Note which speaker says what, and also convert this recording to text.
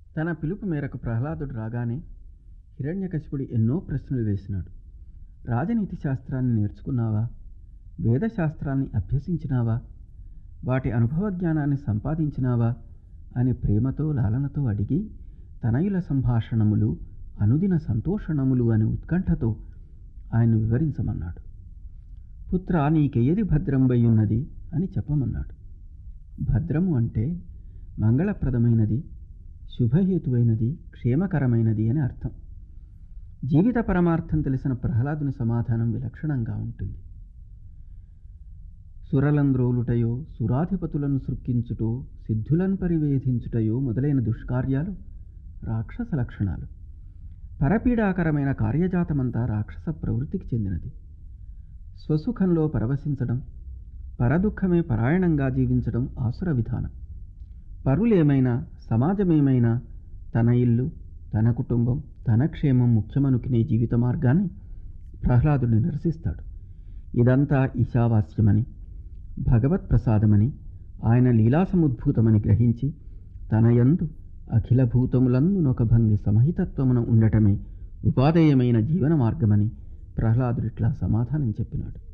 Speaker 1: తన పిలుపు మేరకు ప్రహ్లాదుడు రాగానే హిరణ్యకశిపుడు ఎన్నో ప్రశ్నలు వేసినాడు రాజనీతి శాస్త్రాన్ని నేర్చుకున్నావా వేదశాస్త్రాన్ని అభ్యసించినావా వాటి అనుభవ జ్ఞానాన్ని సంపాదించినావా అని ప్రేమతో లాలనతో అడిగి తనయుల సంభాషణములు అనుదిన సంతోషణములు అని ఉత్కంఠతో ఆయన వివరించమన్నాడు పుత్ర నీకెయ్యది భద్రంబై ఉన్నది అని చెప్పమన్నాడు భద్రము అంటే మంగళప్రదమైనది శుభహేతువైనది క్షేమకరమైనది అని అర్థం జీవిత పరమార్థం తెలిసిన ప్రహ్లాదుని సమాధానం విలక్షణంగా ఉంటుంది సురలంద్రోలుటయో సురాధిపతులను సృక్కించుటో సిద్ధులను పరివేధించుటయో మొదలైన దుష్కార్యాలు రాక్షస లక్షణాలు పరపీడాకరమైన కార్యజాతమంతా రాక్షస ప్రవృత్తికి చెందినది స్వసుఖంలో పరవశించడం పరదుఖమే పరాయణంగా జీవించడం ఆసుర విధానం పరులేమైనా సమాజమేమైనా తన ఇల్లు తన కుటుంబం తన క్షేమం ముఖ్యమనుకునే జీవిత మార్గాన్ని ప్రహ్లాదుని నిరసిస్తాడు ఇదంతా ఈశావాస్యమని భగవత్ ప్రసాదమని ఆయన లీలాసముద్భూతమని గ్రహించి తన యందు అఖిల భూతములందునొక భంగి సమహితత్వమున ఉండటమే ఉపాదేయమైన జీవన మార్గమని ప్రహ్లాదుడిట్లా సమాధానం చెప్పినాడు